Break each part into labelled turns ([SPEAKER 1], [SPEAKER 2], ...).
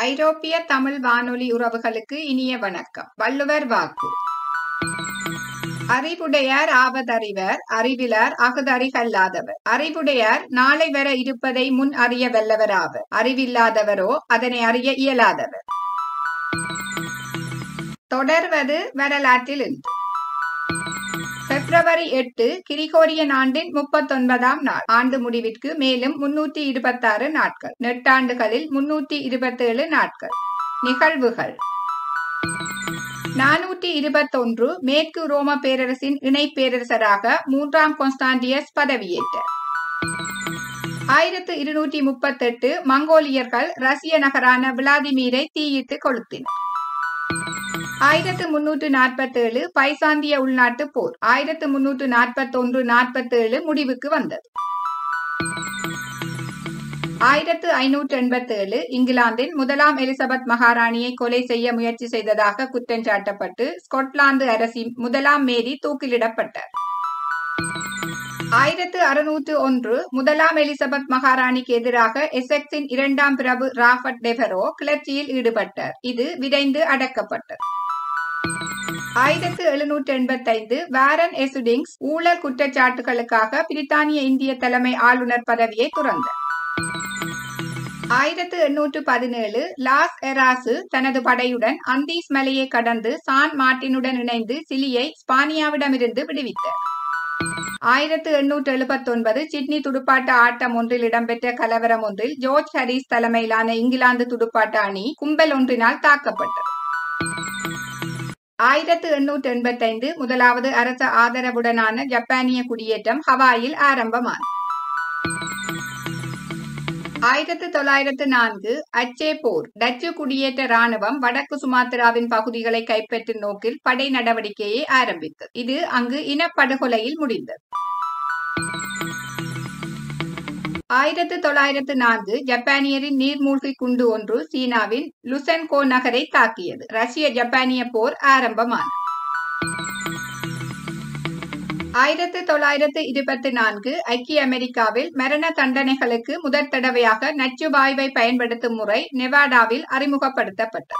[SPEAKER 1] ஐரோப்பிய தமிழ் வானொலி உறவுகளுக்கு இனிய வணக்கம் வள்ளுவர் வாக்கு அறிவுடையார் ஆவதறிவர் அறிவிலார் அகுதறிகல்லாதவர் அறிவுடையார் நாளை வர இருப்பதை முன் அறிய வல்லவர் ஆவர் அறிவில்லாதவரோ அதனை அறிய இயலாதவர் தொடர்வது வரலாற்றில் இருந்து பிப்ரவரி எட்டு கிரிகோரியன் ஆண்டின் முப்பத்தொன்பதாம் நாள் ஆண்டு முடிவிற்கு மேலும் முன்னூத்தி இருபத்தாறு நாட்கள் நெட்டாண்டுகளில் முன்னூத்தி இருபத்தேழு நாட்கள் நிகழ்வுகள் நானூற்றி இருபத்தொன்று மேற்கு ரோம பேரரசின் இணை பேரரசராக மூன்றாம் கொன்ஸ்டாண்டியஸ் பதவியேற்றார் ஆயிரத்து இருநூற்றி முப்பத்தெட்டு மங்கோலியர்கள் ரஷ்ய நகரான விளாதிமீரை தீயிட்டு கொளுத்தினர் ஆயிரத்து முன்னூற்று நாற்பத்தேழு பைசாந்திய உள்நாட்டு போர் ஆயிரத்து முன்னூற்று நாற்பத்தொன்று நாற்பத்தேழு முடிவுக்கு வந்தது ஆயிரத்து ஐநூற்று எண்பத்தேழு இங்கிலாந்தின் முதலாம் எலிசபெத் மகாராணியை கொலை செய்ய முயற்சி செய்ததாக குற்றம் சாட்டப்பட்டு ஸ்கொட்லாந்து அரசி முதலாம் மேரி தூக்கிலிடப்பட்டார் ஆயிரத்து அறுநூற்று ஒன்று முதலாம் எலிசபெத் மகாராணிக்கு எதிராக எசெக்ஸின் இரண்டாம் பிரபு ராபர்ட் டெஃபரோ கிளர்ச்சியில் ஈடுபட்டார் இது விரைந்து அடக்கப்பட்டது ஆயிரத்து எழுநூற்று எண்பத்தைந்து வாரன் எசுடிங்ஸ் ஊழல் குற்றச்சாட்டுகளுக்காக பிரித்தானிய இந்திய தலைமை ஆளுநர் பதவியை துறந்தார் ஆயிரத்து எண்ணூற்று பதினேழு லாஸ் எராசு தனது படையுடன் அந்தீஸ் மலையை கடந்து சான் மார்டினுடன் இணைந்து சிலியை ஸ்பானியாவிடமிருந்து விடுவித்தார் ஆயிரத்து எண்ணூற்று எழுபத்தி ஒன்பது சிட்னி துடுப்பாட்ட ஆட்டம் ஒன்றில் இடம்பெற்ற கலவரம் ஒன்றில் ஜோர்ஜ் ஹரிஸ் தலைமையிலான இங்கிலாந்து துடுப்பாட்ட அணி கும்பல் ஒன்றினால் தாக்கப்பட்டது ஆயிரத்து எண்ணூற்று எண்பத்தைந்து முதலாவது அரச ஆதரவுடனான ஜப்பானிய குடியேற்றம் ஹவாயில் ஆரம்பமானது ஆயிரத்து தொள்ளாயிரத்து நான்கு அச்சே போர் டச்சு குடியேற்ற ராணுவம் வடக்கு சுமாத்திராவின் பகுதிகளை கைப்பற்றும் நோக்கில் படை நடவடிக்கையை ஆரம்பித்தது இது அங்கு இனப்படுகொலையில் முடிந்தது ஆயிரத்து தொள்ளாயிரத்து நான்கு ஜப்பானியரின் நீர்மூழ்கி குண்டு ஒன்று சீனாவின் லுசன்கோ நகரை தாக்கியது ரஷ்ய ஜப்பானிய போர் ஆரம்பமானது ஆயிரத்து தொள்ளாயிரத்து இருபத்தி நான்கு ஐக்கிய அமெரிக்காவில் மரண தண்டனைகளுக்கு முதற் தடவையாக நச்சு வாயுவை பயன்படுத்தும் முறை நெவாடாவில் அறிமுகப்படுத்தப்பட்டது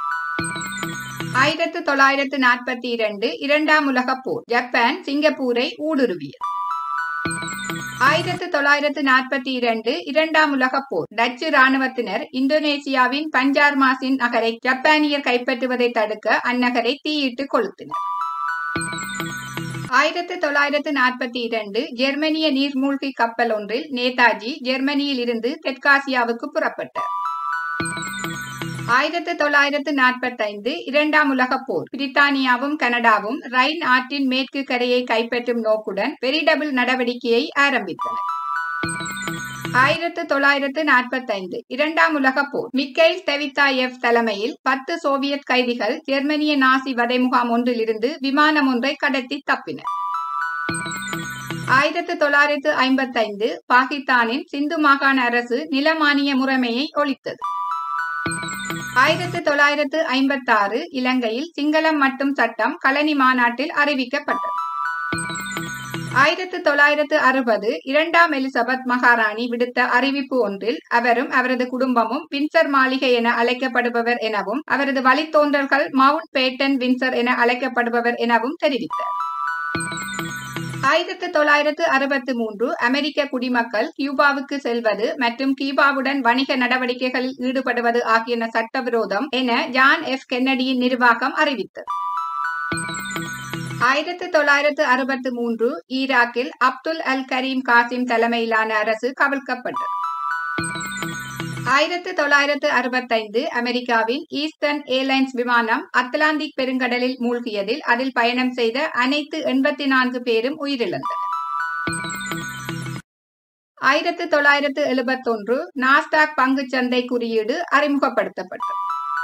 [SPEAKER 1] ஆயிரத்து தொள்ளாயிரத்து நாற்பத்தி இரண்டு இரண்டாம் உலக போர் ஜப்பான் சிங்கப்பூரை ஊடுருவியது ஆயிரத்து தொள்ளாயிரத்து நாற்பத்தி இரண்டு இரண்டாம் உலக போர் டச்சு ராணுவத்தினர் இந்தோனேசியாவின் பஞ்சார் மாசின் நகரை ஜப்பானியர் கைப்பற்றுவதை தடுக்க அந்நகரை தீயிட்டு கொளுத்தினர் ஆயிரத்து தொள்ளாயிரத்து நாற்பத்தி இரண்டு ஜெர்மனிய நீர்மூழ்கி கப்பல் ஒன்றில் நேதாஜி ஜெர்மனியில் இருந்து தெற்காசியாவுக்கு புறப்பட்டார் ஆயிரத்து தொள்ளாயிரத்து நாற்பத்தைந்து இரண்டாம் உலக போர் பிரித்தானியாவும் கனடாவும் ரைன் ஆற்றின் மேற்கு கரையை கைப்பற்றும் நோக்குடன் பெரிடபிள் நடவடிக்கையை ஆரம்பித்தன ஆயிரத்து தொள்ளாயிரத்து நாற்பத்தைந்து இரண்டாம் உலக போர் மிக்கைல் தெவித்தாயெவ் தலைமையில் பத்து சோவியத் கைதிகள் ஜெர்மனிய நாசி வதை முகாம் ஒன்றிலிருந்து விமானம் ஒன்றை கடத்தி தப்பினர் ஆயிரத்து தொள்ளாயிரத்து ஐம்பத்தைந்து பாகிஸ்தானின் சிந்து மாகாண அரசு நிலமானிய முறைமையை ஒழித்தது ஆயிரத்து தொள்ளாயிரத்து ஐம்பத்தாறு இலங்கையில் சிங்களம் மட்டும் சட்டம் களனி மாநாட்டில் அறிவிக்கப்பட்டது ஆயிரத்து தொள்ளாயிரத்து அறுபது இரண்டாம் எலிசபெத் மகாராணி விடுத்த அறிவிப்பு ஒன்றில் அவரும் அவரது குடும்பமும் வின்சர் மாளிகை என அழைக்கப்படுபவர் எனவும் அவரது வழித்தோன்றல்கள் மவுண்ட் பேட்டன் வின்சர் என அழைக்கப்படுபவர் எனவும் தெரிவித்தார் ஆயிரத்து தொள்ளாயிரத்து அறுபத்தி மூன்று அமெரிக்க குடிமக்கள் கியூபாவுக்கு செல்வது மற்றும் கியூபாவுடன் வணிக நடவடிக்கைகளில் ஈடுபடுவது ஆகியன சட்டவிரோதம் என ஜான் எஃப் கென்னடியின் நிர்வாகம் அறிவித்தது ஆயிரத்து தொள்ளாயிரத்து அறுபத்தி மூன்று ஈராக்கில் அப்துல் அல் கரீம் காசிம் தலைமையிலான அரசு கவிழ்க்கப்பட்டது ஆயிரத்து தொள்ளாயிரத்து அறுபத்தைந்து அமெரிக்காவின் ஈஸ்டர்ன் ஏர்லைன்ஸ் விமானம் அத்லாந்திக் பெருங்கடலில் மூழ்கியதில் அதில் பயணம் செய்த அனைத்து எண்பத்தி நான்கு பேரும் உயிரிழந்தனர் ஆயிரத்து தொள்ளாயிரத்து எழுபத்தொன்று நாஸ்டாக் பங்குச்சந்தை குறியீடு அறிமுகப்படுத்தப்பட்டது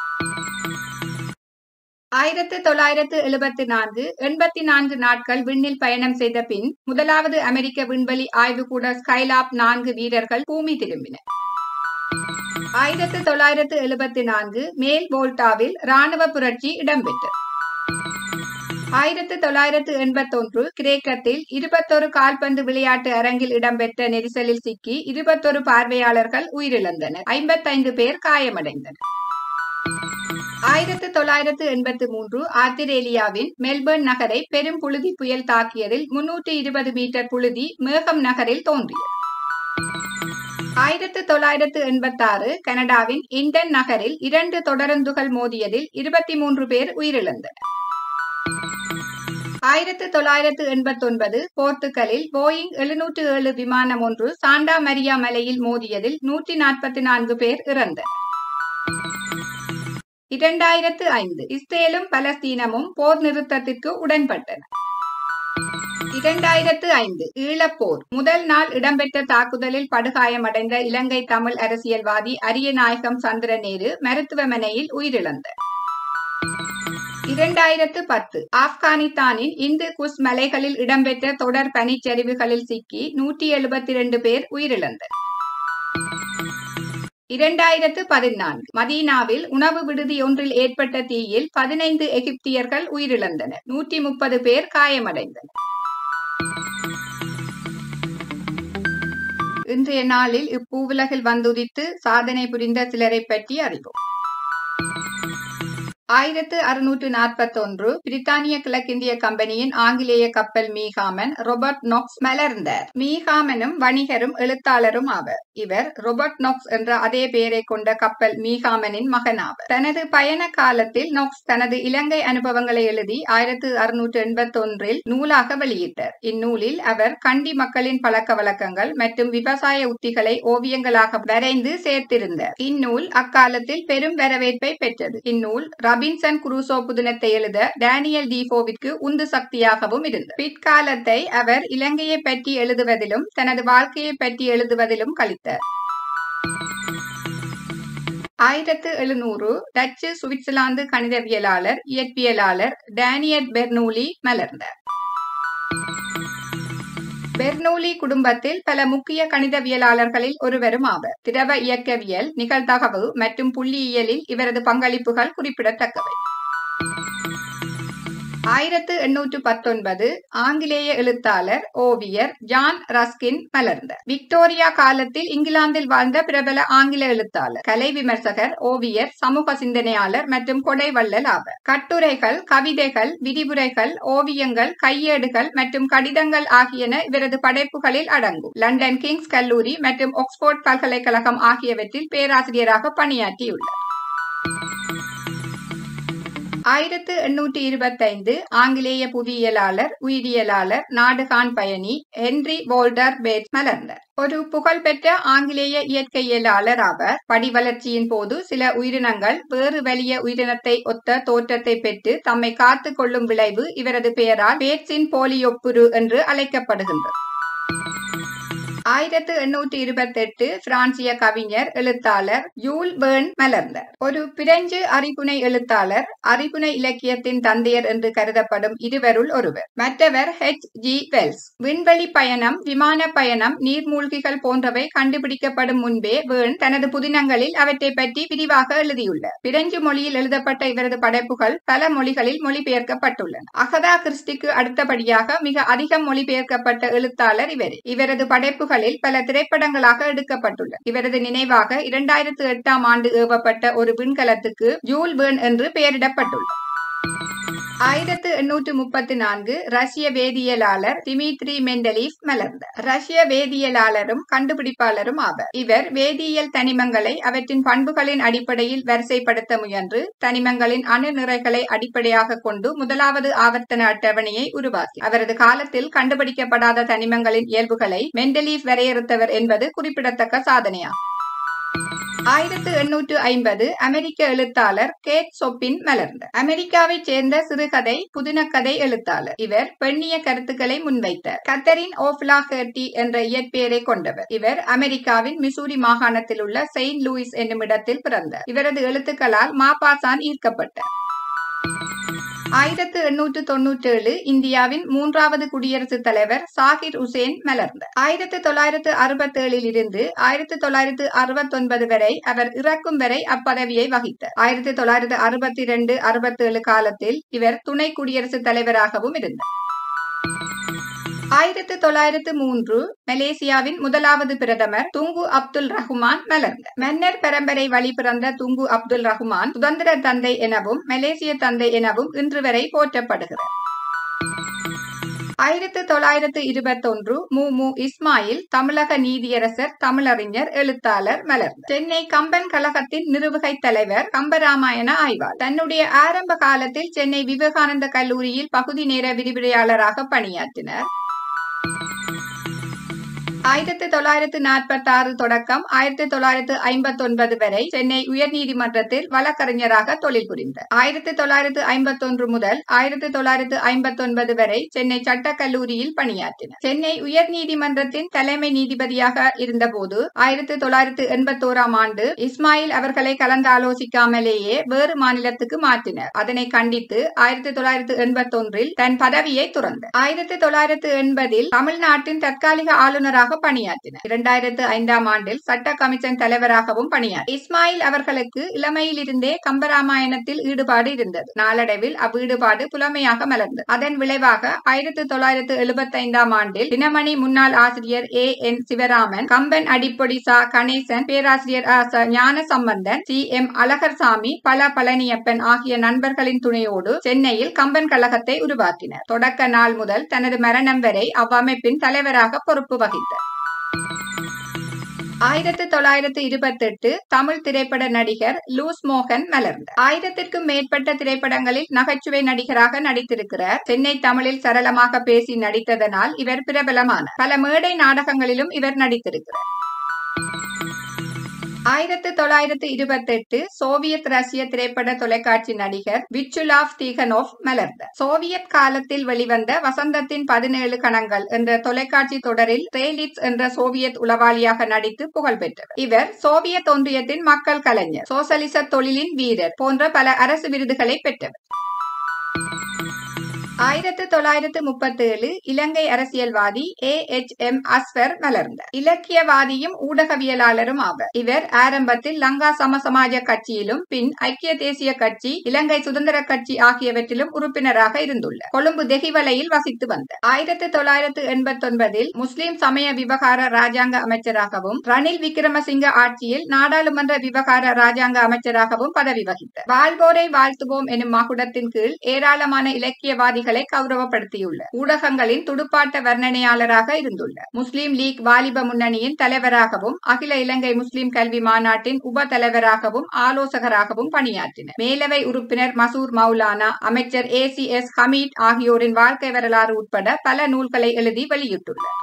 [SPEAKER 1] ஆயிரத்து தொள்ளாயிரத்து எழுபத்தி நான்கு எண்பத்தி நான்கு நாட்கள் விண்ணில் பயணம் செய்த பின் முதலாவது அமெரிக்க விண்வெளி ஆய்வுக்கூட ஸ்கைலாப் நான்கு வீரர்கள் பூமி திரும்பினர் ஆயிரத்து தொள்ளாயிரத்து எழுபத்தி நான்கு மேல் போல்டாவில் ராணுவ புரட்சி இடம்பெற்றது ஆயிரத்து தொள்ளாயிரத்து எண்பத்தொன்று கிரேக்கத்தில் இருபத்தொரு கால்பந்து விளையாட்டு அரங்கில் இடம்பெற்ற நெரிசலில் சிக்கி இருபத்தொரு பார்வையாளர்கள் உயிரிழந்தனர் ஐம்பத்தைந்து பேர் காயமடைந்தனர் ஆயிரத்து தொள்ளாயிரத்து எண்பத்து மூன்று ஆத்திரேலியாவின் மெல்பர்ன் நகரை பெரும் புழுதி புயல் தாக்கியதில் முன்னூற்று இருபது மீட்டர் புழுதி மேகம் நகரில் தோன்றியது ஆயிரத்து தொள்ளாயிரத்து எண்பத்தாறு கனடாவின் இண்டன் நகரில் இரண்டு தொடருந்துகள் மோதியதில் இருபத்தி மூன்று பேர் உயிரிழந்தனர் ஆயிரத்து தொள்ளாயிரத்து எண்பத்தொன்பது போர்த்துகலில் போயிங் எழுநூற்று ஏழு விமானம் ஒன்று சாண்டா மரியா மலையில் மோதியதில் நூற்றி நாற்பத்தி நான்கு பேர் இறந்தனர் இரண்டாயிரத்து ஐந்து இஸ்ரேலும் பலஸ்தீனமும் போர் நிறுத்தத்திற்கு உடன்பட்டன இரண்டாயிரத்து ஐந்து ஈழப்போர் முதல் நாள் இடம்பெற்ற தாக்குதலில் படுகாயமடைந்த இலங்கை தமிழ் அரசியல்வாதி அரியநாயகம் சந்திரநேரு மருத்துவமனையில் உயிரிழந்தார் இரண்டாயிரத்து பத்து ஆப்கானிஸ்தானின் இந்து குஸ் மலைகளில் இடம்பெற்ற தொடர் பனிச்சரிவுகளில் சிக்கி நூற்றி எழுபத்தி இரண்டு பேர் உயிரிழந்தனர் இரண்டாயிரத்து பதினான்கு மதீனாவில் உணவு விடுதி ஒன்றில் ஏற்பட்ட தீயில் பதினைந்து எகிப்தியர்கள் உயிரிழந்தனர் நூற்றி முப்பது பேர் காயமடைந்தனர் இன்றைய நாளில் இப்பூவுலகில் வந்துதித்து சாதனை புரிந்த சிலரை பற்றி அறிவோம் ஆயிரத்து அறுநூற்று நாற்பத்தொன்று பிரித்தானிய கிழக்கிந்திய கம்பெனியின் ஆங்கிலேய கப்பல் மீகாமன் ரொபர்ட் நொக்ஸ் மலர்ந்தார் மீகாமனும் வணிகரும் எழுத்தாளரும் ஆவர் இவர் ரொபர்ட் நொக்ஸ் என்ற அதே பெயரை கொண்ட கப்பல் மீகாமனின் மகனாவர் தனது பயண காலத்தில் நொக்ஸ் தனது இலங்கை அனுபவங்களை எழுதி ஆயிரத்து அறுநூற்று எண்பத்தொன்றில் நூலாக வெளியிட்டார் இந்நூலில் அவர் கண்டி மக்களின் பழக்க வழக்கங்கள் மற்றும் விவசாய உத்திகளை ஓவியங்களாக வரைந்து சேர்த்திருந்தார் இந்நூல் அக்காலத்தில் பெரும் வரவேற்பை பெற்றது இந்நூல் ரபின்சன் குரூசோ புதினத்தை எழுத டேனியல் டீஃபோவிற்கு உந்து சக்தியாகவும் இருந்தது பிற்காலத்தை அவர் இலங்கையை பற்றி எழுதுவதிலும் தனது வாழ்க்கையை பற்றி எழுதுவதிலும் கழித்தார் ஆயிரத்து எழுநூறு டச்சு சுவிட்சர்லாந்து கணிதவியலாளர் இயற்பியலாளர் டேனியல் பெர்னூலி மலர்ந்தார் பெர்னூலி குடும்பத்தில் பல முக்கிய கணிதவியலாளர்களில் ஒருவரும் ஆவர் திரவ இயக்கவியல் நிகழ்தகவு மற்றும் புள்ளியியலில் இவரது பங்களிப்புகள் குறிப்பிடத்தக்கவை ஆயிரத்து எண்ணூற்று பத்தொன்பது ஆங்கிலேய எழுத்தாளர் ஓவியர் ஜான் ரஸ்கின் மலர்ந்தார் விக்டோரியா காலத்தில் இங்கிலாந்தில் வாழ்ந்த பிரபல ஆங்கில எழுத்தாளர் கலை விமர்சகர் ஓவியர் சமூக சிந்தனையாளர் மற்றும் கொடைவள்ளல் ஆவர் கட்டுரைகள் கவிதைகள் விரிவுரைகள் ஓவியங்கள் கையேடுகள் மற்றும் கடிதங்கள் ஆகியன இவரது படைப்புகளில் அடங்கும் லண்டன் கிங்ஸ் கல்லூரி மற்றும் ஆக்ஸ்போர்ட் பல்கலைக்கழகம் ஆகியவற்றில் பேராசிரியராக பணியாற்றியுள்ளார் ஆயிரத்து எண்ணூற்றி இருபத்தைந்து ஆங்கிலேய புவியியலாளர் உயிரியலாளர் நாடுகான் பயணி ஹென்றி வோல்டர் பேட் மலர்ந்தார் ஒரு புகழ்பெற்ற ஆங்கிலேய இயற்கையியலாளர் ஆவர் படிவளர்ச்சியின் போது சில உயிரினங்கள் வேறு வலிய உயிரினத்தை ஒத்த தோற்றத்தை பெற்று தம்மை காத்து கொள்ளும் விளைவு இவரது பெயரால் பேட்ஸின் போலியொப்புரு என்று அழைக்கப்படுகின்றது ஆயிரத்து எண்ணூற்றி இருபத்தி எட்டு பிரான்சிய கவிஞர் எழுத்தாளர் யூல் பேர்ன் மலர்ந்தார் ஒரு பிரெஞ்சு அறிகுணை எழுத்தாளர் அறிகுணை இலக்கியத்தின் தந்தையர் என்று கருதப்படும் இருவருள் ஒருவர் மற்றவர் ஹெச் ஜி வெல்ஸ் விண்வெளி பயணம் விமான பயணம் நீர்மூழ்கிகள் போன்றவை கண்டுபிடிக்கப்படும் முன்பே பேர்ன் தனது புதினங்களில் அவற்றை பற்றி விரிவாக எழுதியுள்ளார் பிரெஞ்சு மொழியில் எழுதப்பட்ட இவரது படைப்புகள் பல மொழிகளில் மொழிபெயர்க்கப்பட்டுள்ளன அகதா கிறிஸ்டிக்கு அடுத்தபடியாக மிக அதிகம் மொழிபெயர்க்கப்பட்ட எழுத்தாளர் இவர் இவரது படைப்புகள் படைப்புகளில் பல திரைப்படங்களாக எடுக்கப்பட்டுள்ளன இவரது நினைவாக இரண்டாயிரத்து எட்டாம் ஆண்டு ஏவப்பட்ட ஒரு விண்கலத்துக்கு ஜூல் பேர்ன் என்று பெயரிடப்பட்டுள்ளது ஆயிரத்து எண்ணூற்று முப்பத்தி நான்கு ரஷ்ய வேதியியலாளர் டிமித்ரி மெண்டலீவ் மலர்ந்தார் ரஷ்ய வேதியியலாளரும் கண்டுபிடிப்பாளரும் ஆவர் இவர் வேதியியல் தனிமங்களை அவற்றின் பண்புகளின் அடிப்படையில் வரிசைப்படுத்த முயன்று தனிமங்களின் அணு நிறைகளை அடிப்படையாக கொண்டு முதலாவது ஆவர்த்தன அட்டவணையை உருவாக்கி அவரது காலத்தில் கண்டுபிடிக்கப்படாத தனிமங்களின் இயல்புகளை மெண்டலீவ் வரையறுத்தவர் என்பது குறிப்பிடத்தக்க சாதனையாகும் ஆயிரத்து எண்ணூற்று ஐம்பது அமெரிக்க எழுத்தாளர் கேட் சொப்பின் மலர்ந்தார் அமெரிக்காவைச் சேர்ந்த சிறுகதை புதினக்கதை எழுத்தாளர் இவர் பெண்ணிய கருத்துக்களை முன்வைத்தார் கத்தரின் ஓஃப்லா ஹெர்டி என்ற இயற்பெயரை கொண்டவர் இவர் அமெரிக்காவின் மிசூரி மாகாணத்தில் உள்ள செயின்ட் லூயிஸ் என்னும் இடத்தில் பிறந்தார் இவரது எழுத்துக்களால் மாபாசான் ஈர்க்கப்பட்டார் ஆயிரத்து எண்ணூற்று தொன்னூற்றி ஏழு இந்தியாவின் மூன்றாவது குடியரசுத் தலைவர் சாகிர் உசேன் மலர்ந்தார் ஆயிரத்து தொள்ளாயிரத்து அறுபத்தி ஏழில் இருந்து ஆயிரத்து தொள்ளாயிரத்து அறுபத்தி ஒன்பது வரை அவர் இறக்கும் வரை அப்பதவியை வகித்தார் ஆயிரத்தி தொள்ளாயிரத்து அறுபத்தி இரண்டு அறுபத்தி ஏழு காலத்தில் இவர் துணை குடியரசுத் தலைவராகவும் இருந்தார் ஆயிரத்து தொள்ளாயிரத்து மூன்று மலேசியாவின் முதலாவது பிரதமர் துங்கு அப்துல் ரஹ்மான் மலர்ந்த மன்னர் பரம்பரை வழி பிறந்த துங்கு அப்துல் ரஹ்மான் சுதந்திர தந்தை எனவும் மலேசிய தந்தை எனவும் இன்று வரை போற்றப்படுகிறார் ஆயிரத்து தொள்ளாயிரத்து இருபத்தொன்று மு மு இஸ்மாயில் தமிழக நீதியரசர் தமிழறிஞர் எழுத்தாளர் மலர்ந்த சென்னை கம்பன் கழகத்தின் நிறுவகை தலைவர் கம்பராமாயண ஆய்வாளர் தன்னுடைய ஆரம்ப காலத்தில் சென்னை விவேகானந்த கல்லூரியில் பகுதி நேர விரிவுரையாளராக பணியாற்றினர் ஆயிரத்தி தொள்ளாயிரத்து நாற்பத்தி ஆறு தொடக்கம் ஆயிரத்தி தொள்ளாயிரத்து ஐம்பத்தி ஒன்பது வரை சென்னை உயர்நீதிமன்றத்தில் வழக்கறிஞராக தொழில் புரிந்தார் ஆயிரத்தி தொள்ளாயிரத்து ஐம்பத்தி ஒன்று முதல் ஆயிரத்தி தொள்ளாயிரத்து ஐம்பத்தி ஒன்பது வரை சென்னை சட்டக் கல்லூரியில் பணியாற்றினார் சென்னை உயர்நீதிமன்றத்தின் தலைமை நீதிபதியாக இருந்தபோது ஆயிரத்தி தொள்ளாயிரத்து எண்பத்தோராம் ஆண்டு இஸ்மாயில் அவர்களை கலந்தாலோசிக்காமலேயே வேறு மாநிலத்துக்கு மாற்றினர் அதனை கண்டித்து ஆயிரத்தி தொள்ளாயிரத்து எண்பத்தி ஒன்றில் தன் பதவியை துறந்தார் ஆயிரத்தி தொள்ளாயிரத்து எண்பதில் தமிழ்நாட்டின் தற்காலிக ஆளுநராக பணியாற்றினார் இரண்டாயிரத்து ஐந்தாம் ஆண்டில் சட்ட கமிஷன் தலைவராகவும் பணியாற்றி இஸ்மாயில் அவர்களுக்கு இளமையிலிருந்தே கம்பராமாயணத்தில் ஈடுபாடு இருந்தது நாளடைவில் அவ்வீடுபாடு புலமையாக மலர்ந்தது அதன் விளைவாக ஆயிரத்தி தொள்ளாயிரத்து எழுபத்தி ஐந்தாம் ஆண்டில் தினமணி முன்னாள் ஆசிரியர் ஏ என் சிவராமன் கம்பன் அடிப்பொடி சா கணேசன் பேராசிரியர் ஆ ச ஞான சம்பந்தன் சி எம் அழகர்சாமி பல பழனியப்பன் ஆகிய நண்பர்களின் துணையோடு சென்னையில் கம்பன் கழகத்தை உருவாக்கினர் தொடக்க நாள் முதல் தனது மரணம் வரை அவ்வமைப்பின் தலைவராக பொறுப்பு வகித்தார் ஆயிரத்தி தொள்ளாயிரத்து இருபத்தி எட்டு தமிழ் திரைப்பட நடிகர் லூஸ் மோகன் மலர்ந்தார் ஆயிரத்திற்கும் மேற்பட்ட திரைப்படங்களில் நகைச்சுவை நடிகராக நடித்திருக்கிறார் சென்னை தமிழில் சரளமாக பேசி நடித்ததனால் இவர் பிரபலமானார் பல மேடை நாடகங்களிலும் இவர் நடித்திருக்கிறார் ஆயிரத்தி தொள்ளாயிரத்து இருபத்தி எட்டு சோவியத் ரஷ்ய திரைப்பட தொலைக்காட்சி நடிகர் விச்சுலாவ் தீகனோவ் மலர்ந்தார் சோவியத் காலத்தில் வெளிவந்த வசந்தத்தின் பதினேழு கணங்கள் என்ற தொலைக்காட்சி தொடரில் ரேலிட்ஸ் என்ற சோவியத் உளவாளியாக நடித்து புகழ் பெற்றவர் இவர் சோவியத் ஒன்றியத்தின் மக்கள் கலைஞர் சோசலிச தொழிலின் வீரர் போன்ற பல அரசு விருதுகளை பெற்றவர் ஆயிரத்து தொள்ளாயிரத்து முப்பத்தி ஏழு இலங்கை அரசியல்வாதி ஏ எச் எம் அஸ்வர் மலர்ந்தார் இலக்கியவாதியும் ஊடகவியலாளரும் ஆவர் இவர் ஆரம்பத்தில் லங்கா சமசமாஜ கட்சியிலும் பின் ஐக்கிய தேசிய கட்சி இலங்கை சுதந்திர கட்சி ஆகியவற்றிலும் உறுப்பினராக இருந்துள்ளார் கொழும்பு தெஹிவலையில் வசித்து வந்தார் ஆயிரத்து தொள்ளாயிரத்து எண்பத்தி ஒன்பதில் முஸ்லிம் சமய விவகார ராஜாங்க அமைச்சராகவும் ரணில் விக்ரமசிங்க ஆட்சியில் நாடாளுமன்ற விவகார ராஜாங்க அமைச்சராகவும் பதவி வகித்தார் வாழ்வோரை வாழ்த்துவோம் எனும் மகுடத்தின் கீழ் ஏராளமான இலக்கியவாதிகள் செய்திகளை கௌரவப்படுத்தியுள்ளார் ஊடகங்களின் துடுப்பாட்ட வர்ணனையாளராக இருந்துள்ளார் முஸ்லிம் லீக் வாலிப முன்னணியின் தலைவராகவும் அகில இலங்கை முஸ்லிம் கல்வி மாநாட்டின் உப தலைவராகவும் ஆலோசகராகவும் பணியாற்றினர் மேலவை உறுப்பினர் மசூர் மௌலானா அமைச்சர் ஏ சி எஸ் ஹமீத் ஆகியோரின் வாழ்க்கை வரலாறு உட்பட பல நூல்களை எழுதி வெளியிட்டுள்ளார்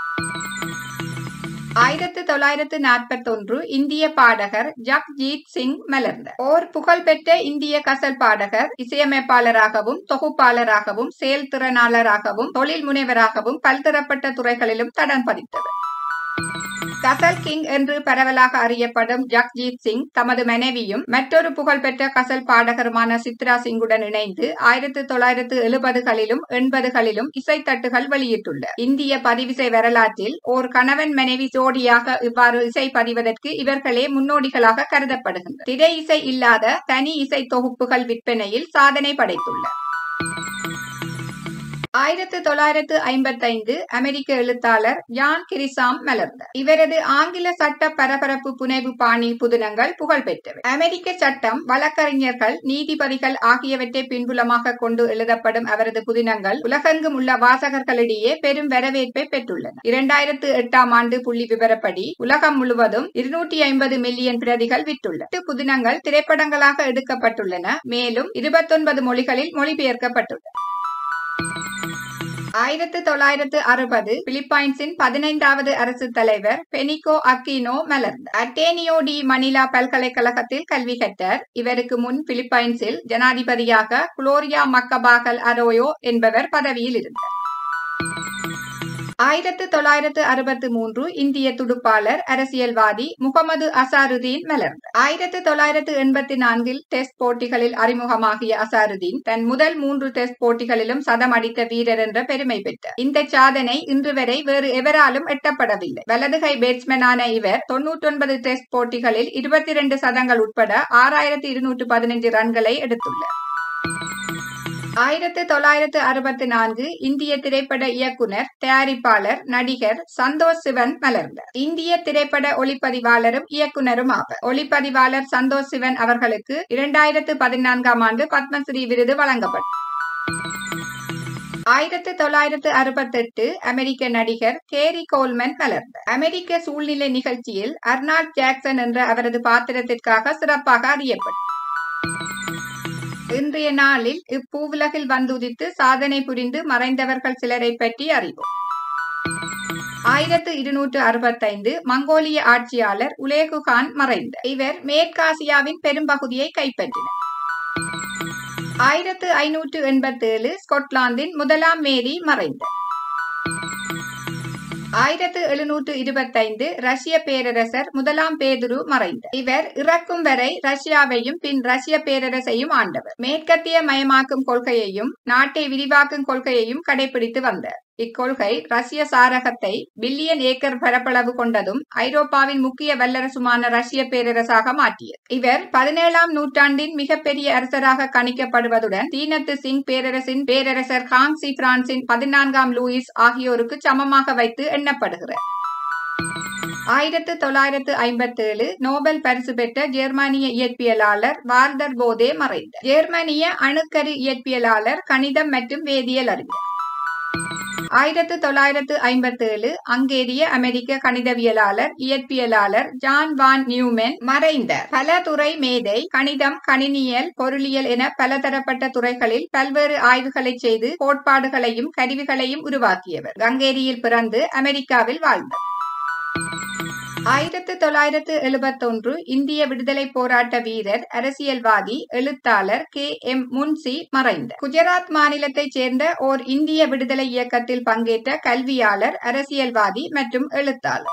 [SPEAKER 1] ஆயிரத்து தொள்ளாயிரத்து நாற்பத்தி ஒன்று இந்திய பாடகர் ஜக்ஜீத் சிங் மலர்ந்தார் ஓர் புகழ்பெற்ற இந்திய கசல் பாடகர் இசையமைப்பாளராகவும் தொகுப்பாளராகவும் செயல்திறனாளராகவும் தொழில் முனைவராகவும் பல்தரப்பட்ட துறைகளிலும் தடம் பதித்தவர் கசல் கிங் என்று பரவலாக அறியப்படும் ஜக்ஜீத் சிங் தமது மனைவியும் மற்றொரு புகழ்பெற்ற கசல் பாடகருமான சித்ரா சிங்குடன் இணைந்து ஆயிரத்தி தொள்ளாயிரத்து எழுபதுகளிலும் எண்பதுகளிலும் இசைத்தட்டுகள் வெளியிட்டுள்ளார் இந்திய பதிவிசை வரலாற்றில் ஓர் கணவன் மனைவி ஜோடியாக இவ்வாறு இசை பதிவதற்கு இவர்களே முன்னோடிகளாக கருதப்படுகின்றனர் திரை இசை இல்லாத தனி இசை தொகுப்புகள் விற்பனையில் சாதனை படைத்துள்ளார் ஆயிரத்து தொள்ளாயிரத்து ஐம்பத்தைந்து அமெரிக்க எழுத்தாளர் ஜான் கிரிசாம் மலர்ந்தார் இவரது ஆங்கில சட்ட பரபரப்பு புனைவு பாணி புதினங்கள் புகழ்பெற்றவை அமெரிக்க சட்டம் வழக்கறிஞர்கள் நீதிபதிகள் ஆகியவற்றை பின்புலமாக கொண்டு எழுதப்படும் அவரது புதினங்கள் உலகெங்கும் உள்ள வாசகர்களிடையே பெரும் வரவேற்பை பெற்றுள்ளன இரண்டாயிரத்து எட்டாம் ஆண்டு புள்ளி விவரப்படி உலகம் முழுவதும் இருநூற்றி ஐம்பது மில்லியன் பிரதிகள் விற்றுள்ளன புதினங்கள் திரைப்படங்களாக எடுக்கப்பட்டுள்ளன மேலும் இருபத்தொன்பது மொழிகளில் மொழிபெயர்க்கப்பட்டுள்ளன ஆயிரத்து தொள்ளாயிரத்து அறுபது பிலிப்பைன்ஸின் பதினைந்தாவது அரசு தலைவர் பெனிகோ அக்கினோ மலர்ந்தார் அட்டேனியோ டி மணிலா பல்கலைக்கழகத்தில் கல்வி கற்றார் இவருக்கு முன் பிலிப்பைன்ஸில் ஜனாதிபதியாக குளோரியா மக்கபாகல் அரோயோ என்பவர் பதவியில் இருந்தார் ஆயிரத்து தொள்ளாயிரத்து அறுபத்து மூன்று இந்திய துடுப்பாளர் அரசியல்வாதி முகமது அசாருதீன் மலர்ந்தார் ஆயிரத்து தொள்ளாயிரத்து எண்பத்தி நான்கில் டெஸ்ட் போட்டிகளில் அறிமுகமாகிய அசாருதீன் தன் முதல் மூன்று டெஸ்ட் போட்டிகளிலும் சதம் அடித்த வீரர் என்ற பெருமை பெற்றார் இந்த சாதனை இன்று வரை வேறு எவராலும் எட்டப்படவில்லை வலதுகை பேட்ஸ்மேனான இவர் தொன்னூற்றொன்பது டெஸ்ட் போட்டிகளில் இருபத்தி இரண்டு சதங்கள் உட்பட ஆறாயிரத்து இருநூற்று பதினைந்து ரன்களை எடுத்துள்ளார் ஆயிரத்து தொள்ளாயிரத்து அறுபத்தி நான்கு இந்திய திரைப்பட இயக்குனர் தயாரிப்பாளர் நடிகர் சந்தோஷ் சிவன் மலர்ந்தார் இந்திய திரைப்பட ஒளிப்பதிவாளரும் இயக்குனரும் ஆவர் ஒளிப்பதிவாளர் சந்தோஷ் சிவன் அவர்களுக்கு இரண்டாயிரத்து பதினான்காம் ஆண்டு பத்மஸ்ரீ விருது வழங்கப்பட்டது ஆயிரத்து தொள்ளாயிரத்து அறுபத்தெட்டு அமெரிக்க நடிகர் கேரி கோல்மன் மலர்ந்தார் அமெரிக்க சூழ்நிலை நிகழ்ச்சியில் அர்னால்ட் ஜாக்சன் என்ற அவரது பாத்திரத்திற்காக சிறப்பாக அறியப்பட்டார் இன்றைய நாளில் இப்பூவுலகில் வந்துதித்து சாதனை புரிந்து மறைந்தவர்கள் சிலரை பற்றி அறிவோம் ஆயிரத்து இருநூற்று அறுபத்தைந்து மங்கோலிய ஆட்சியாளர் உலேகுகான் மறைந்தார் இவர் மேற்காசியாவின் பெரும்பகுதியை கைப்பற்றினார் ஆயிரத்து ஐநூற்று எண்பத்தேழு ஸ்கொட்லாந்தின் முதலாம் மேரி மறைந்தார் ஆயிரத்து எழுநூற்று இருபத்தைந்து ரஷ்ய பேரரசர் முதலாம் பேதுரு மறைந்தார் இவர் இறக்கும் வரை ரஷ்யாவையும் பின் ரஷ்ய பேரரசையும் ஆண்டவர் மேற்கத்திய மயமாக்கும் கொள்கையையும் நாட்டை விரிவாக்கும் கொள்கையையும் கடைபிடித்து வந்தார் இக்கொள்கை ரஷ்ய சாரகத்தை பில்லியன் ஏக்கர் பரப்பளவு கொண்டதும் ஐரோப்பாவின் முக்கிய வல்லரசுமான ரஷ்ய பேரரசாக மாற்றியது இவர் பதினேழாம் நூற்றாண்டின் மிகப்பெரிய அரசராக கணிக்கப்படுவதுடன் தீனத்து சிங் பேரரசின் பேரரசர் காங்சி பிரான்சின் பதினான்காம் லூயிஸ் ஆகியோருக்கு சமமாக வைத்து எண்ணப்படுகிறார் ஆயிரத்து தொள்ளாயிரத்து ஐம்பத்தி ஏழு நோபல் பரிசு பெற்ற ஜெர்மானிய இயற்பியலாளர் வால்டர் போதே மறைந்தார் ஜெர்மனிய அணுக்கரு இயற்பியலாளர் கணிதம் மற்றும் வேதியியல் அறிஞர் ஆயிரத்து தொள்ளாயிரத்து ஐம்பத்தி ஏழு அங்கேரிய அமெரிக்க கணிதவியலாளர் இயற்பியலாளர் ஜான் வான் நியூமென் மறைந்தார் பல துறை மேதை கணிதம் கணினியல் பொருளியல் என பலதரப்பட்ட துறைகளில் பல்வேறு ஆய்வுகளை செய்து கோட்பாடுகளையும் கருவிகளையும் உருவாக்கியவர் கங்கேரியில் பிறந்து அமெரிக்காவில் வாழ்ந்தார் ஆயிரத்து தொள்ளாயிரத்து எழுபத்தொன்று இந்திய விடுதலை போராட்ட வீரர் அரசியல்வாதி எழுத்தாளர் கே எம் முன்சி மறைந்தார் குஜராத் மாநிலத்தைச் சேர்ந்த ஓர் இந்திய விடுதலை இயக்கத்தில் பங்கேற்ற கல்வியாளர் அரசியல்வாதி மற்றும் எழுத்தாளர்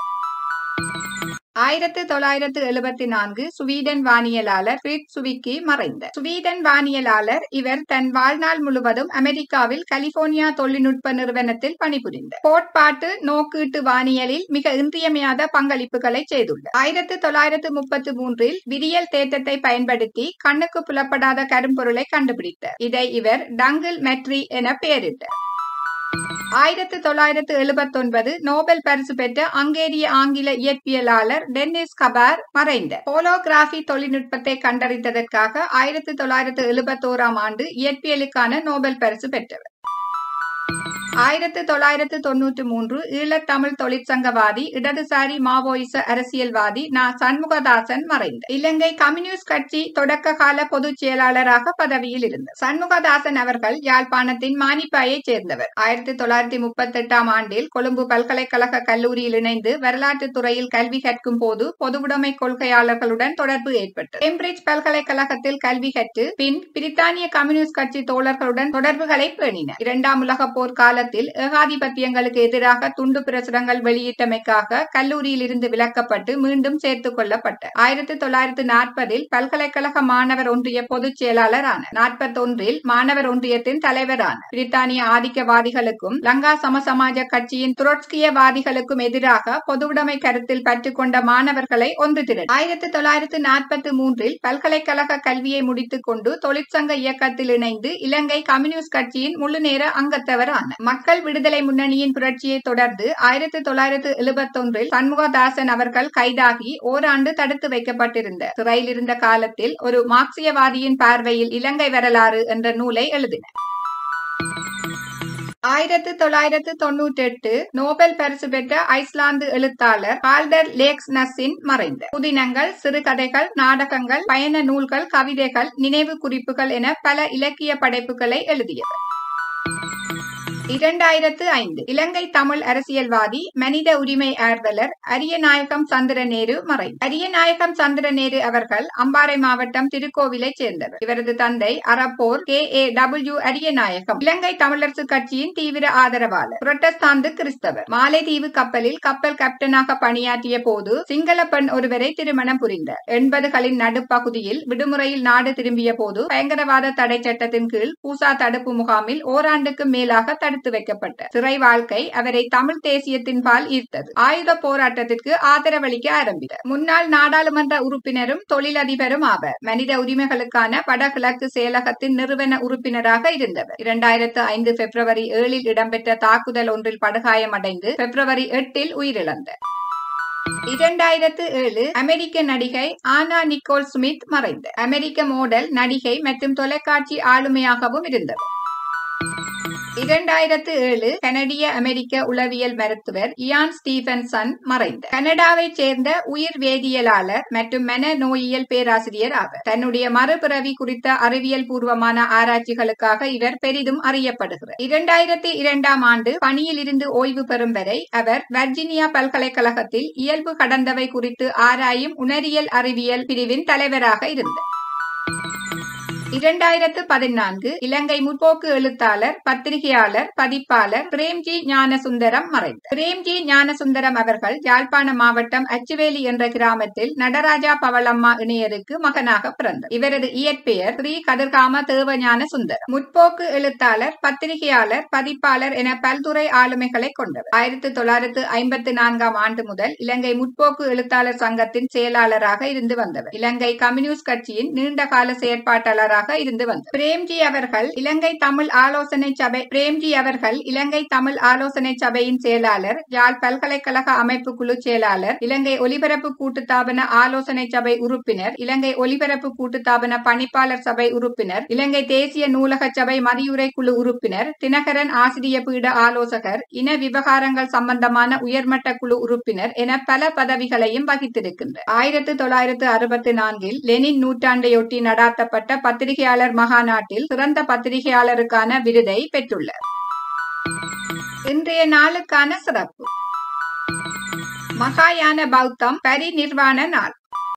[SPEAKER 1] ஆயிரத்து தொள்ளாயிரத்து எழுபத்தி நான்கு சுவீடன் வானியலாளர் ஃபிரிட் சுவிக்கி மறைந்தார் சுவீடன் வானியலாளர் இவர் தன் வாழ்நாள் முழுவதும் அமெரிக்காவில் கலிபோர்னியா தொழில்நுட்ப நிறுவனத்தில் பணிபுரிந்தார் கோட்பாட்டு நோக்கீட்டு வானியலில் மிக இன்றியமையாத பங்களிப்புகளை செய்துள்ளார் ஆயிரத்து தொள்ளாயிரத்து முப்பத்தி மூன்றில் விரியல் தேற்றத்தை பயன்படுத்தி கண்ணுக்கு புலப்படாத கரும்பொருளை கண்டுபிடித்தார் இதை இவர் டங்கிள் மெட்ரி என பெயரிட்டார் ஆயிரத்து தொள்ளாயிரத்து எழுபத்தி ஒன்பது நோபல் பரிசு பெற்ற அங்கேரிய ஆங்கில இயற்பியலாளர் டென்னிஸ் கபார் மறைந்தார் ஹோலோகிராபி தொழில்நுட்பத்தை கண்டறிந்ததற்காக ஆயிரத்து தொள்ளாயிரத்து எழுபத்தோராம் ஆண்டு இயற்பியலுக்கான நோபல் பரிசு பெற்றவர் ஆயிரத்து தொள்ளாயிரத்து தொன்னூற்று மூன்று ஈழத்தமிழ் தொழிற்சங்கவாதி இடதுசாரி மாவோயிச அரசியல்வாதி நா சண்முகதாசன் மறைந்தார் இலங்கை கம்யூனிஸ்ட் கட்சி தொடக்க கால பொதுச் செயலாளராக பதவியில் இருந்தார் சண்முகதாசன் அவர்கள் யாழ்ப்பாணத்தின் மானிப்பாயைச் சேர்ந்தவர் ஆயிரத்தி தொள்ளாயிரத்தி முப்பத்தி எட்டாம் ஆண்டில் கொழும்பு பல்கலைக்கழக கல்லூரியில் இணைந்து வரலாற்று துறையில் கல்வி கற்கும் போது பொதுவுடைமை கொள்கையாளர்களுடன் தொடர்பு ஏற்பட்டது கேம்பிரிட்ஜ் பல்கலைக்கழகத்தில் கல்வி கற்று பின் பிரித்தானிய கம்யூனிஸ்ட் கட்சி தோழர்களுடன் தொடர்புகளை பேணினார் இரண்டாம் உலக போர் கால காலத்தில் ஏகாதிபத்தியங்களுக்கு எதிராக துண்டு பிரசுரங்கள் வெளியிட்டமைக்காக கல்லூரியில் இருந்து விலக்கப்பட்டு மீண்டும் சேர்த்துக் கொள்ளப்பட்டார் ஆயிரத்தி தொள்ளாயிரத்து நாற்பதில் பல்கலைக்கழக மாணவர் ஒன்றிய பொதுச் செயலாளர் ஆனார் நாற்பத்தொன்றில் மாணவர் ஒன்றியத்தின் தலைவரானார் பிரித்தானிய ஆதிக்கவாதிகளுக்கும் லங்கா சமசமாஜ கட்சியின் துரோட்ஸ்கியவாதிகளுக்கும் எதிராக பொதுவுடைமை கருத்தில் பற்றுக்கொண்ட மாணவர்களை ஒன்று திரட்டு ஆயிரத்தி தொள்ளாயிரத்து நாற்பத்தி மூன்றில் பல்கலைக்கழக கல்வியை முடித்துக் கொண்டு தொழிற்சங்க இயக்கத்தில் இணைந்து இலங்கை கம்யூனிஸ்ட் கட்சியின் முழுநேர அங்கத்தவர் ஆனார் மக்கள் விடுதலை முன்னணியின் புரட்சியை தொடர்ந்து ஆயிரத்தி தொள்ளாயிரத்து எழுபத்தொன்றில் சண்முகதாசன் அவர்கள் கைதாகி ஓராண்டு தடுத்து வைக்கப்பட்டிருந்த சிறையில் இருந்த காலத்தில் ஒரு மார்க்சியவாதியின் பார்வையில் இலங்கை வரலாறு என்ற நூலை எழுதினார் ஆயிரத்து தொள்ளாயிரத்து தொன்னூற்றி எட்டு நோபல் பரிசு பெற்ற ஐஸ்லாந்து எழுத்தாளர் ஹால்டர் லேக்ஸ் நஸின் மறைந்த புதினங்கள் சிறுகதைகள் நாடகங்கள் பயண நூல்கள் கவிதைகள் நினைவு குறிப்புகள் என பல இலக்கிய படைப்புகளை எழுதியவர் இரண்டாயிரத்து ஐந்து இலங்கை தமிழ் அரசியல்வாதி மனித உரிமை ஆர்வலர் அரியநாயகம் சந்திரநேரு மறை அரியநாயகம் சந்திரநேரு அவர்கள் அம்பாறை மாவட்டம் திருக்கோவிலை சேர்ந்தவர் இவரது தந்தை அறப்போர் K A W Ariyanayagam Ilankai Tamilarasu கட்சியின் தீவிர ஆதரவாளர் புரட்டஸ்தாந்து கிறிஸ்தவர் மாலைதீவு கப்பலில் கப்பல் கேப்டனாக பணியாற்றிய போது சிங்கள பெண் ஒருவரை திருமணம் புரிந்தார் எண்பதுகளின் நடுப்பகுதியில் விடுமுறையில் நாடு திரும்பிய போது பயங்கரவாத தடை சட்டத்தின் கீழ் பூசா தடுப்பு முகாமில் ஓராண்டுக்கு மேலாக தடுத்து தடுத்து வைக்கப்பட்டார் சிறை வாழ்க்கை அவரை தமிழ் தேசியத்தின் பால் ஈர்த்தது ஆயுத போராட்டத்திற்கு ஆதரவளிக்க ஆரம்பித்தார் முன்னாள் நாடாளுமன்ற உறுப்பினரும் தொழிலதிபரும் ஆவர் மனித உரிமைகளுக்கான வடகிழக்கு செயலகத்தின் நிறுவன உறுப்பினராக இருந்தவர் இரண்டாயிரத்து ஐந்து பிப்ரவரி ஏழில் இடம்பெற்ற தாக்குதல் ஒன்றில் படுகாயமடைந்து பிப்ரவரி எட்டில் உயிரிழந்தார் இரண்டாயிரத்து ஏழு அமெரிக்க நடிகை ஆனா நிக்கோல் ஸ்மித் மறைந்தார் அமெரிக்க மாடல் நடிகை மற்றும் தொலைக்காட்சி ஆளுமையாகவும் இருந்தவர் இரண்டாயிரத்து ஏழு கனடிய அமெரிக்க உளவியல் மருத்துவர் இயான் ஸ்டீபன்சன் மறைந்தார் கனடாவைச் சேர்ந்த உயிர் வேதியியலாளர் மற்றும் மன நோயியல் பேராசிரியர் ஆவர் தன்னுடைய மறுபிறவி குறித்த அறிவியல் பூர்வமான ஆராய்ச்சிகளுக்காக இவர் பெரிதும் அறியப்படுகிறார் இரண்டாயிரத்தி இரண்டாம் ஆண்டு பணியில் இருந்து ஓய்வு பெறும் வரை அவர் வர்ஜீனியா பல்கலைக்கழகத்தில் இயல்பு கடந்தவை குறித்து ஆராயும் உணரியல் அறிவியல் பிரிவின் தலைவராக இருந்தார் இரண்டாயிரத்து பதினான்கு இலங்கை முற்போக்கு எழுத்தாளர் பத்திரிகையாளர் பதிப்பாளர் பிரேம்ஜி ஞானசுந்தரம் மறைந்தார் பிரேம்ஜி ஞானசுந்தரம் அவர்கள் யாழ்ப்பாண மாவட்டம் அச்சுவேலி என்ற கிராமத்தில் நடராஜா பவளம்மா இணையருக்கு மகனாக பிறந்தார் இவரது இயற்பெயர் ஸ்ரீ கதிர்காம தேவஞான சுந்தரம் முற்போக்கு எழுத்தாளர் பத்திரிகையாளர் பதிப்பாளர் என பல்துறை ஆளுமைகளை கொண்டவர் ஆயிரத்தி தொள்ளாயிரத்து ஐம்பத்தி நான்காம் ஆண்டு முதல் இலங்கை முற்போக்கு எழுத்தாளர் சங்கத்தின் செயலாளராக இருந்து வந்தவர் இலங்கை கம்யூனிஸ்ட் கட்சியின் நீண்டகால செயற்பாட்டாளராக அமைச்சராக இருந்து வந்தார் பிரேம்ஜி அவர்கள் இலங்கை தமிழ் ஆலோசனை சபை பிரேம்ஜி அவர்கள் இலங்கை தமிழ் ஆலோசனை சபையின் செயலாளர் யாழ் பல்கலைக்கழக அமைப்பு குழு செயலாளர் இலங்கை ஒலிபரப்பு கூட்டுத்தாபன ஆலோசனை சபை உறுப்பினர் இலங்கை ஒலிபரப்பு கூட்டுத்தாபன பணிப்பாளர் சபை உறுப்பினர் இலங்கை தேசிய நூலக சபை மதியுரை குழு உறுப்பினர் தினகரன் ஆசிரிய பீட ஆலோசகர் இன விவகாரங்கள் சம்பந்தமான உயர்மட்ட குழு உறுப்பினர் என பல பதவிகளையும் வகித்திருக்கின்றார் ஆயிரத்தி தொள்ளாயிரத்து அறுபத்தி நான்கில் லெனின் நூற்றாண்டையொட்டி நடாத்தப்பட்ட பத்திரிகை பத்திரிகையாளர் மகாநாட்டில் சிறந்த பத்திரிகையாளருக்கான விருதை பெற்றுள்ளார் இன்றைய நாளுக்கான சிறப்பு மகாயான பௌத்தம் பரிநிர்வாண நாள்